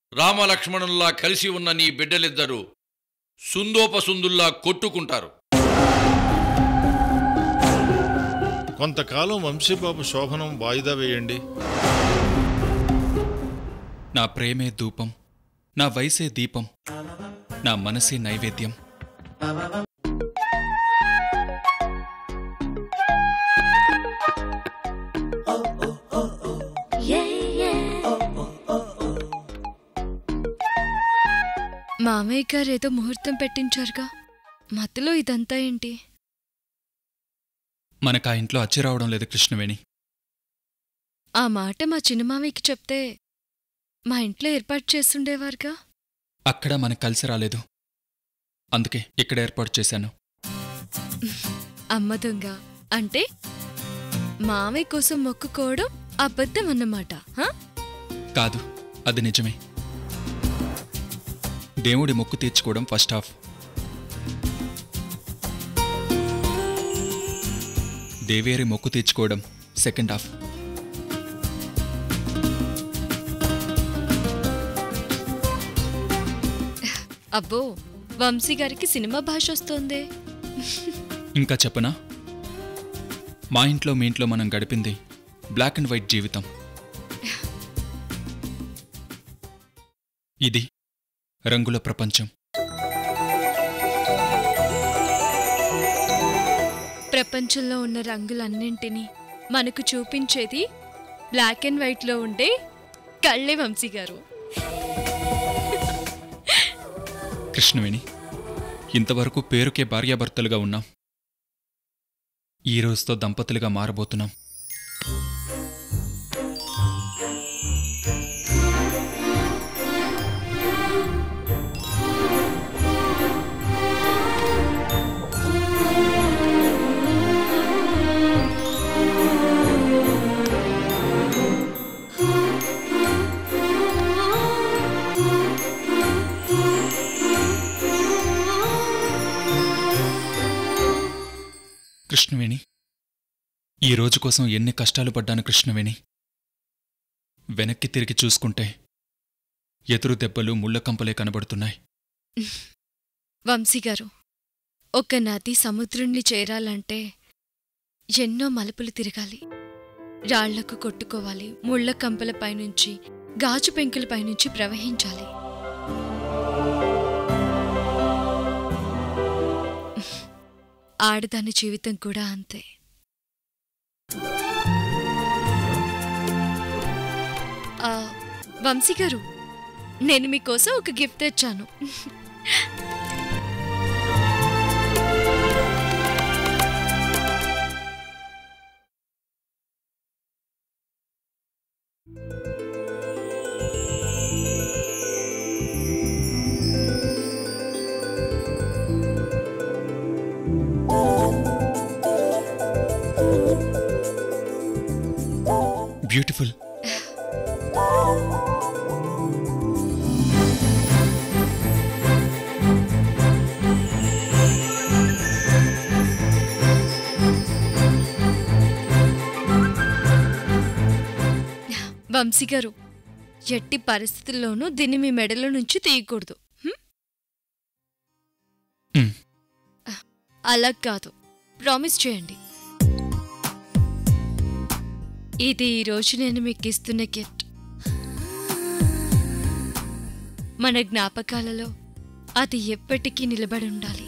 రామలక్ష్మణుల్లా కలిసి ఉన్న నీ బిడ్డలిద్దరూ సుందోపసుందుల్లా కొట్టుకుంటారు కొంతకాలం వంశీబాబు శోభనం వాయిదా వేయండి నా ప్రేమే ధూపం నా వయసే దీపం నా మనసే నైవేద్యం మామయ్య గారు ఏదో ముహూర్తం పెట్టించారుగా మధ్యలో ఇదంతా ఏంటి మనకు ఆ ఇంట్లో అచ్చి రావడం లేదు కృష్ణవేణి ఆ మాట మా చిన్న మామయ్యకి చెప్తే మా ఇంట్లో ఏర్పాటు చేస్తుండేవారుగా అక్కడ మనకు కలిసి రాలేదు అందుకే ఇక్కడ ఏర్పాటు చేశాను అమ్మ దొంగ అంటే మామయ్య కోసం మొక్కుకోవడం అబద్ధం అన్నమాట హా? కాదు అది నిజమే దేవుడి మొక్కు తీర్చుకోవడం ఫస్ట్ హాఫ్ దేవేరి మొక్కు తీర్చుకోవడం సెకండ్ హాఫ్ అబ్బో వంశీ గారికి సినిమా భాష వస్తోందే ఇంకా చెప్పనా మా ఇంట్లో మీ ఇంట్లో మనం గడిపింది బ్లాక్ అండ్ వైట్ జీవితం ఇది రంగుల ప్రపంచం ప్రపంచంలో ఉన్న రంగులన్నింటినీ మనకు చూపించేది బ్లాక్ అండ్ వైట్లో ఉండే కళ్ళే వంశీ గారు కృష్ణవేణి ఇంతవరకు పేరుకే భార్యాభర్తలుగా ఉన్నాం ఈ రోజుతో దంపతులుగా మారబోతున్నాం కృష్ణవేణి ఈ రోజు కోసం ఎన్ని కష్టాలు పడ్డాను కృష్ణవేణి వెనక్కి తిరిగి చూసుకుంటే ఎదురు దెబ్బలు ముళ్ళకంపలే కనబడుతున్నాయి వంశీ గారు ఒక నది సముద్రుణ్ణి చేరాలంటే ఎన్నో మలుపులు తిరగాలి రాళ్లకు కొట్టుకోవాలి ముళ్ళ కంపల పైనుంచి గాజు పెంకుల పైనుంచి ప్రవహించాలి ఆడదాని జీవితం కూడా అంతే ఆ, వంశీ గారు నేను మీకోసం ఒక గిఫ్ట్ తెచ్చాను బ్యూటిఫుల్ వంశీ గారు ఎట్టి పరిస్థితుల్లోనూ దీన్ని మీ మెడలో నుంచి తీయకూడదు హ్మ్? మ్. అలా కాదు ప్రామిస్ చేయండి ఇది ఈరోజు నేను మీకు ఇస్తున్న గిఫ్ట్ మన జ్ఞాపకాలలో అది ఎప్పటికీ నిలబడి ఉండాలి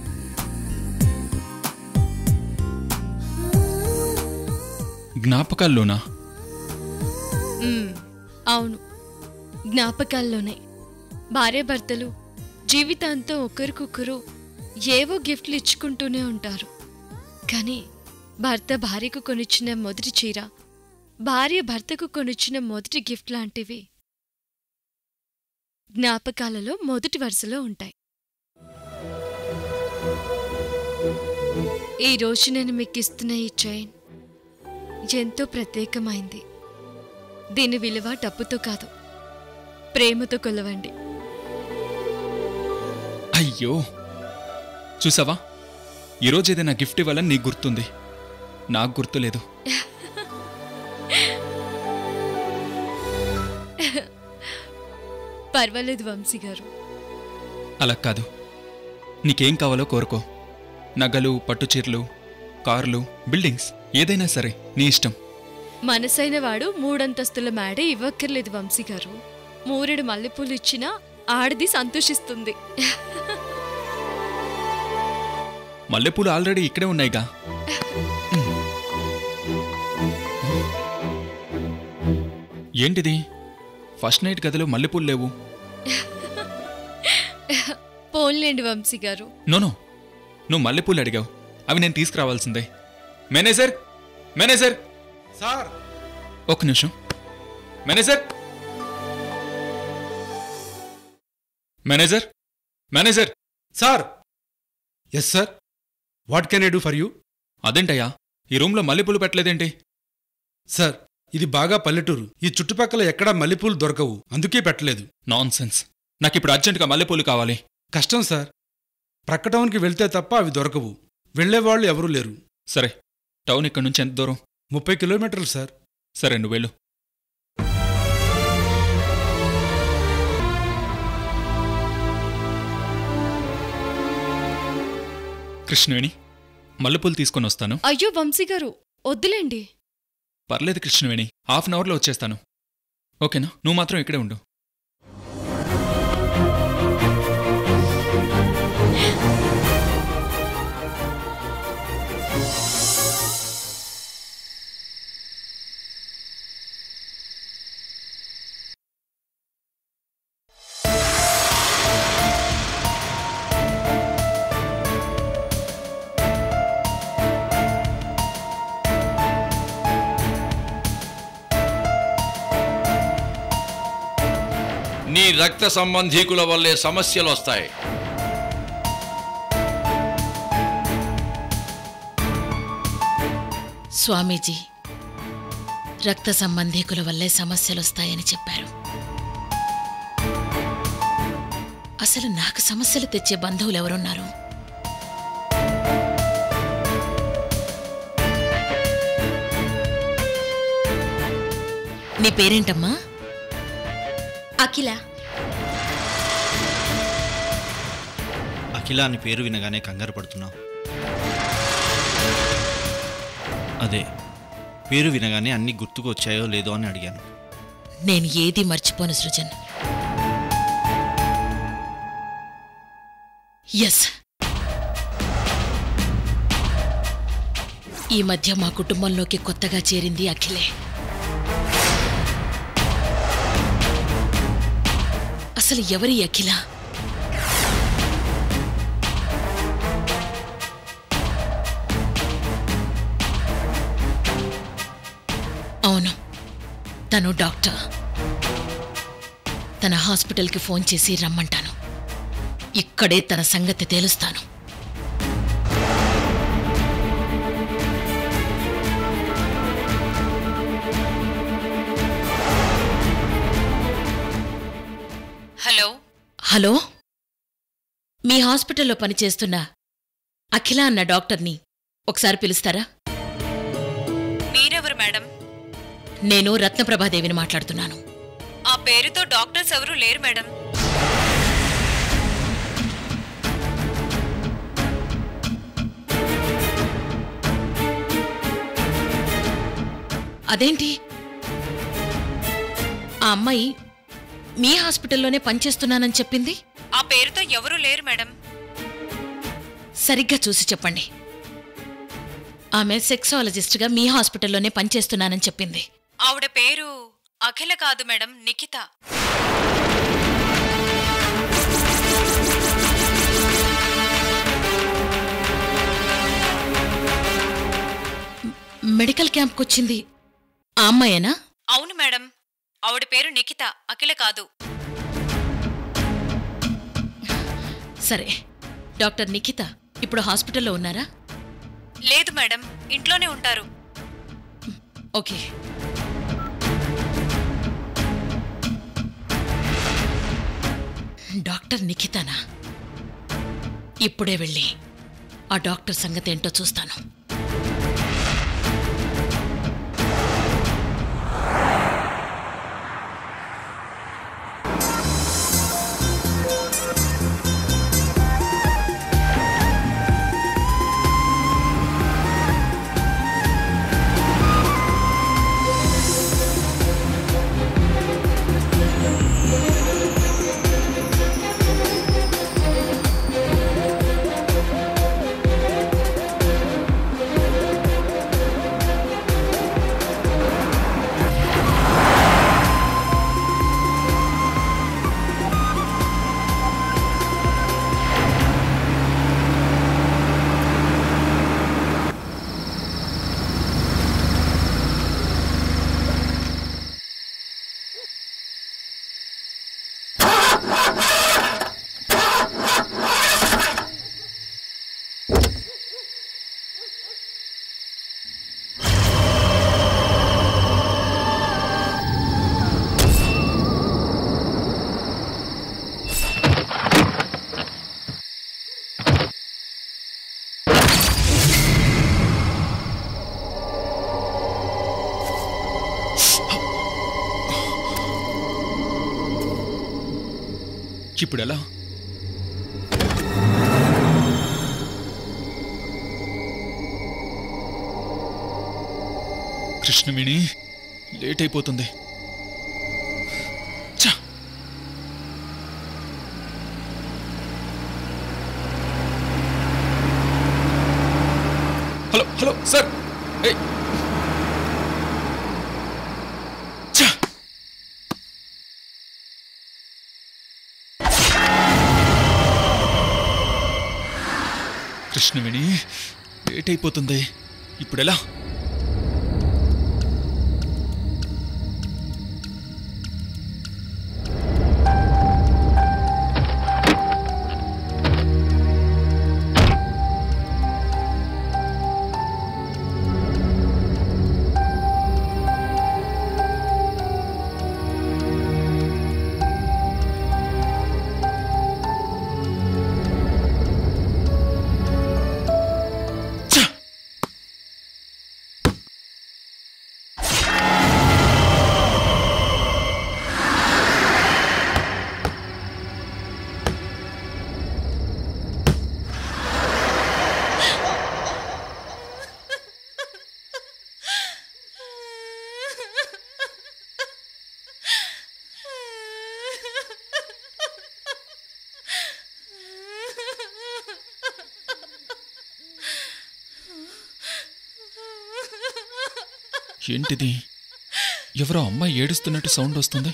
జ్ఞాపకాల్లోనా మ్మ్. అవును జ్ఞాపకాల్లోనే భార్యాభర్తలు జీవితాంతం ఒకరికొకరు ఏవో గిఫ్ట్లు ఇచ్చుకుంటూనే ఉంటారు కానీ భర్త భార్యకు కొనిచ్చిన మొదటి చీర భార్య భర్తకు కొనిచ్చిన మొదటి గిఫ్ట్ లాంటివి జ్ఞాపకాలలో మొదటి వరుసలో ఉంటాయి ఈ రోజు నేను మీకు ఇస్తున్న ఈ చైన్ ఎంతో ప్రత్యేకమైంది దీని విలువ డబ్బుతో కాదు ప్రేమతో కొలవండి అయ్యో చూసావా ఈరోజు ఏదైనా గిఫ్ట్ ఇవ్వాలని నీకు గుర్తుంది నాకు గుర్తులేదు పర్వాలేదు వంశీ గారు అలా కాదు నీకేం కావాలో కోరుకో నగలు పట్టుచీరలు కార్లు బిల్డింగ్స్ ఏదైనా సరే నీ ఇష్టం మనసైన వాడు మూడంతస్తుల మేడ ఇవ్వక్కర్లేదు వంశీ గారు మూరెడు మల్లెపూలు ఇచ్చినా ఆడది సంతోషిస్తుంది మల్లెపూలు ఆల్రెడీ ఇక్కడే ఉన్నాయిగా ఏంటిది ఫస్ట్ నైట్ గదిలో మల్లెపూలు లేవు పోన్లేండి వంశీ గారు నోనో నువ్వు మల్లెపూలు అడిగావు అవి నేను తీసుకురావాల్సిందే మేనేజర్ మేనేజర్ సార్ ఒక్క నిమిషం manager manager manager sir yes sir what can I do for you అదేంటయ్యా ఈ రూమ్లో మల్లెపూలు పెట్టలేదేంటి సార్ ఇది బాగా పల్లెటూరు ఈ చుట్టుపక్కల ఎక్కడా మల్లెపూలు దొరకవు అందుకే పెట్టలేదు నాన్ సెన్స్ నాకిప్పుడు అర్జెంటుగా మల్లెపూలు కావాలి కష్టం సార్ ప్రక్క టౌన్కి వెళ్తే తప్ప అవి దొరకవు వెళ్లేవాళ్ళు ఎవరూ లేరు సరే టౌన్ ఇక్కడి నుంచి ఎంత దూరం ముప్పై కిలోమీటర్లు సార్ సరే నువ్వు వెళ్ళు కృష్ణవేణి మల్లెపూలు తీసుకొని వస్తాను అయ్యో వంశీ గారు వద్దులేండి పర్లేదు కృష్ణవేణి హాఫ్ అన్ అవర్లో వచ్చేస్తాను ఓకేనా నువ్వు మాత్రం ఇక్కడే ఉండు నీ రక్త సంబంధీకుల వల్లే సమస్యలు వస్తాయి స్వామీజీ రక్త సంబంధీకుల వల్లే సమస్యలొస్తాయని చెప్పారు అసలు నాకు సమస్యలు తెచ్చే బంధువులు ఎవరున్నారు నీ పేరేంటమ్మా అఖిల అఖిల అని పేరు వినగానే కంగారు పడుతున్నావు అదే పేరు వినగానే అన్ని గుర్తుకు వచ్చాయో లేదో అని అడిగాను నేను ఏది మర్చిపోను సృజన్ ఎస్ ఈ మధ్య మా కుటుంబంలోకి కొత్తగా చేరింది అఖిలే అసలు ఎవరి అఖిల అవును తను డాక్టర్ తన హాస్పిటల్కి ఫోన్ చేసి రమ్మంటాను ఇక్కడే తన సంగతి తేలుస్తాను హలో హలో మీ హాస్పిటల్లో పనిచేస్తున్న అఖిల అన్న డాక్టర్ని ఒకసారి పిలుస్తారా మీరెవరు మేడం నేను రత్నప్రభాదేవిని మాట్లాడుతున్నాను ఆ పేరుతో డాక్టర్స్ ఎవరూ లేరు మేడం అదేంటి ఆ అమ్మాయి మీ హాస్పిటల్లోనే పనిచేస్తున్నానని చెప్పింది ఆ పేరుతో ఎవరూ లేరు మేడం సరిగ్గా చూసి చెప్పండి ఆమె సెక్సాలజిస్ట్గా మీ హాస్పిటల్లోనే పనిచేస్తున్నానని చెప్పింది ఆవిడ పేరు అఖిల కాదు మేడం నిఖిత మెడికల్ క్యాంప్కి వచ్చింది ఆ అమ్మాయేనా అవును మేడం ఆవిడ పేరు నిఖిత అఖిల కాదు సరే డాక్టర్ నిఖిత ఇప్పుడు హాస్పిటల్లో ఉన్నారా లేదు మేడం ఇంట్లోనే ఉంటారు ఓకే డాక్టర్ నిఖితనా ఇప్పుడే వెళ్ళి ఆ డాక్టర్ సంగతి ఏంటో చూస్తాను ఇప్పుడు ఎలా కృష్ణవేణి లేట్ అయిపోతుంది ఛ! హలో హలో సార్ ఏయ్ ఛ! కృష్ణవేణి లేట్ అయిపోతుంది ఇప్పుడు ఎలా ఛ! ఏంటిది ఎవరో అమ్మాయి ఏడుస్తున్నట్టు సౌండ్ వస్తుంది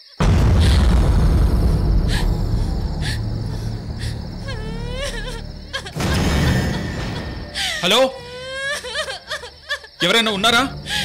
హలో ఎవరైనా ఉన్నారా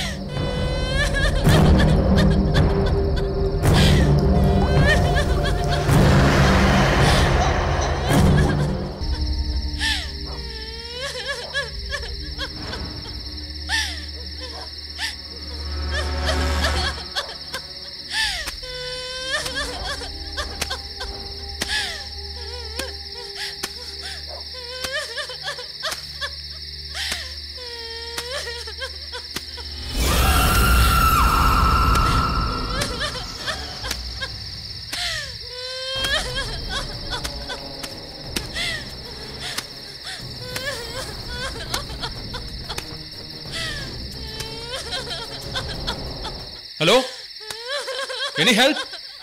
హలో ఎనీ హెల్ప్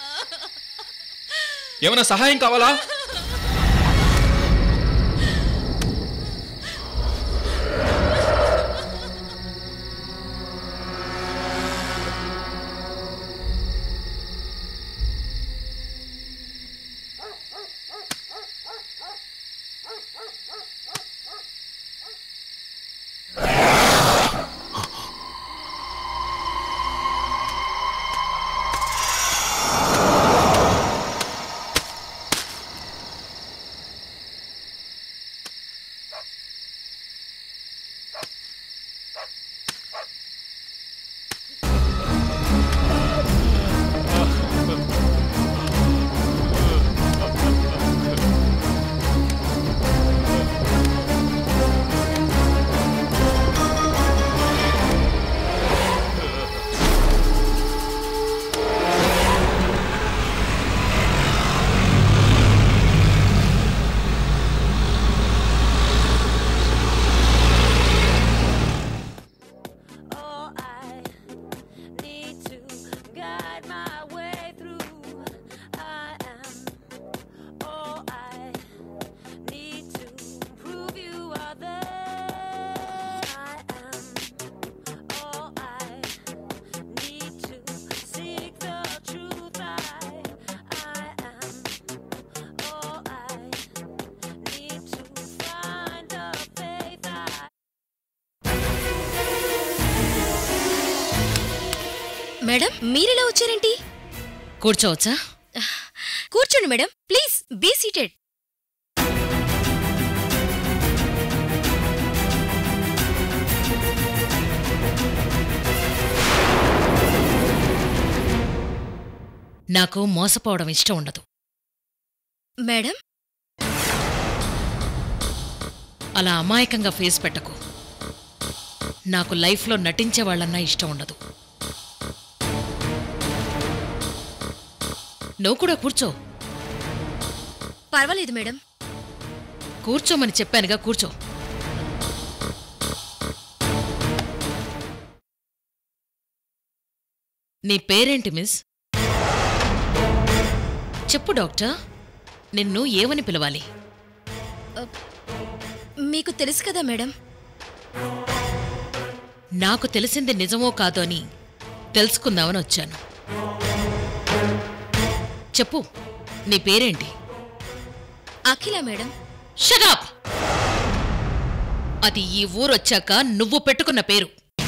ఏమైనా సహాయం కావాలా Oh, I need to guide my way through. I am. Oh, I need to prove you are there. I am. Oh, I need to seek the truth. I, I am. Oh, I need to find the faith. I. Madam మీరెలా వచ్చారేంటి కూర్చోవచ్చా కూర్చోండి madam please be seated నాకు మోసపోవడం ఇష్టం ఉండదు madam అలా అమాయకంగా face పెట్టకు నాకు లైఫ్లో నటించే వాళ్ళన్నా ఇష్టం ఉండదు నువ్వు కూడా కూర్చో పర్వాలేదు మేడం కూర్చోమని చెప్పానుగా కూర్చో నీ పేరేంటి మిస్ చెప్పు డాక్టర్ నిన్ను ఏమని పిలవాలి మీకు తెలుసు కదా మేడం నాకు తెలిసింది నిజమో కాదో అని తెలుసుకుందామని వచ్చాను చెప్పు నీ పేరేంటి అఖిల మేడం షటాప్ అది ఈ ఊరొచ్చాక నువ్వు పెట్టుకున్న పేరు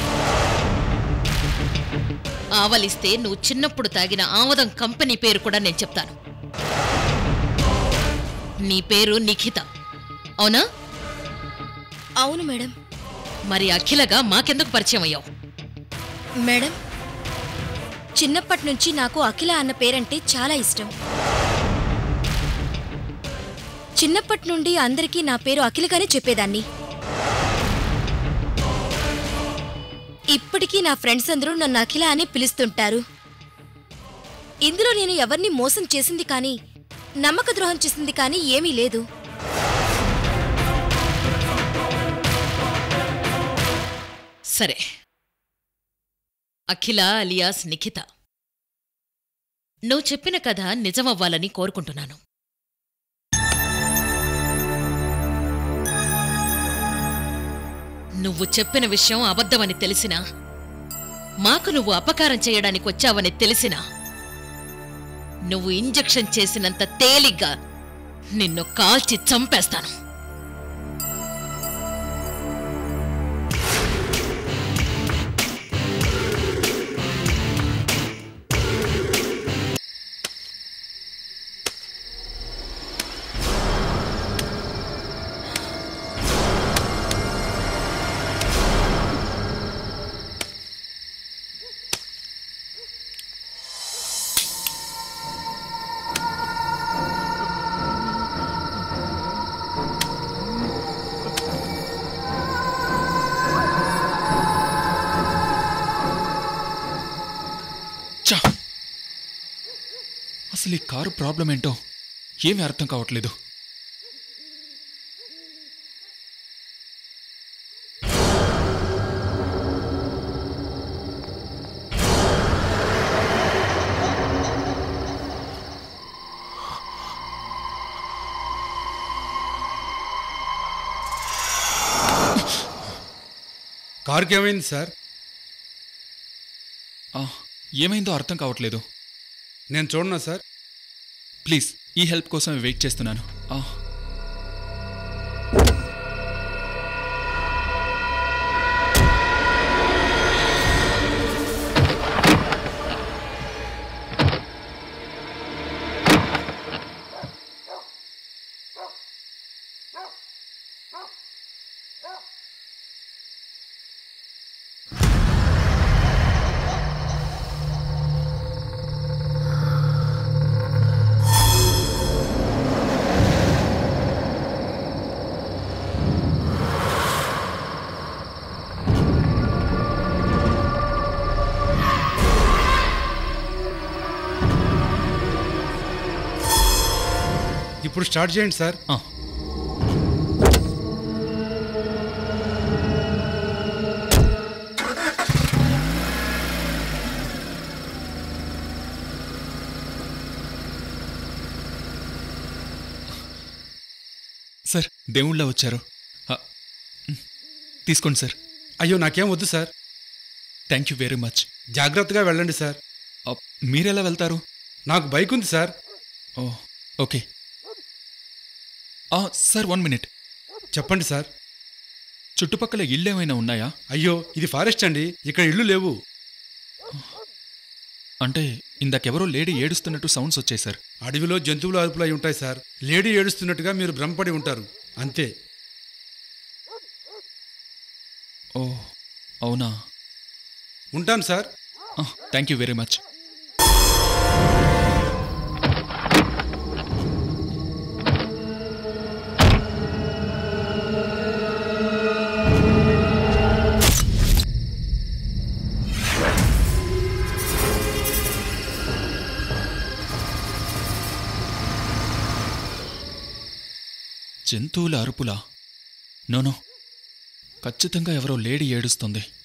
ఆవలిస్తే నువ్వు చిన్నప్పుడు తాగిన ఆమదం కంపెనీ పేరు కూడా నేను చెప్తాను నీ పేరు నిఖిత అవునా అవును మేడం మరి అఖిలగా మాకెందుకు పరిచయం అయ్యావు మేడం చిన్నప్పటి నుంచి నాకు అఖిల అన్న పేరంటే చాలా ఇష్టం చిన్నప్పటి నుండి అందరికీ నా పేరు అఖిలగానే చెప్పేదాన్ని ఇప్పటికీ నా ఫ్రెండ్స్ అందరూ నన్ను అఖిల అని పిలుస్తుంటారు ఇందులో నేను ఎవరిని మోసం చేసింది కానీ నమ్మక ద్రోహం చేసింది కానీ ఏమీ లేదు సరే అఖిల అలియాస్ నిఖిత నువ్వు చెప్పిన కథ నిజమవ్వాలని కోరుకుంటున్నాను నువ్వు చెప్పిన విషయం అబద్ధమని తెలిసినా మాకు నువ్వు అపకారం చేయడానికి వచ్చావని తెలిసినా నువ్వు ఇంజెక్షన్ చేసినంత తేలిగ్గా నిన్ను కాల్చి చంపేస్తాను చా అసలు ఈ కారు ప్రాబ్లం ఏంటో ఏమీ అర్థం కావట్లేదు కారుకి ఏమైంది సార్ ఆ, ఏమైందో అర్థం కావట్లేదు నేను చూడనా సార్ ప్లీజ్ ఈ హెల్ప్ కోసం వెయిట్ చేస్తున్నాను ఆ, ఇప్పుడు స్టార్ట్ చేయండి సార్ ఆ. సార్ దేవుళ్ళ వచ్చారు ఆ, మ్, తీసుకోండి సార్ అయ్యో నాకేం వద్దు sir thank you very much జాగ్రత్తగా వెళ్ళండి సార్ ఆ, మీరెలా వెళ్తారు నాకు బైక్ ఉంది సార్ ఓ ఓకే ఆ, సార్ వన్ మినిట్ చెప్పండి సార్ చుట్టుపక్కల ఇళ్ళు ఏమైనా ఉన్నాయా అయ్యో ఇది ఫారెస్ట్ అండి ఇక్కడ ఇళ్ళు లేవు అంటే ఇందాకెవరో లేడీ ఏడుస్తున్నట్టు సౌండ్స్ వచ్చాయి సార్ అడవిలో జంతువులు అరుపులు అయి ఉంటాయి సార్ లేడీ ఏడుస్తున్నట్టుగా మీరు భ్రమపడి ఉంటారు అంతే ఓ అవునా ఉంటాను sir thank you very much జంతువుల అరుపులా నోనో ఖచ్చితంగా ఎవరో లేడీ ఏడుస్తుంది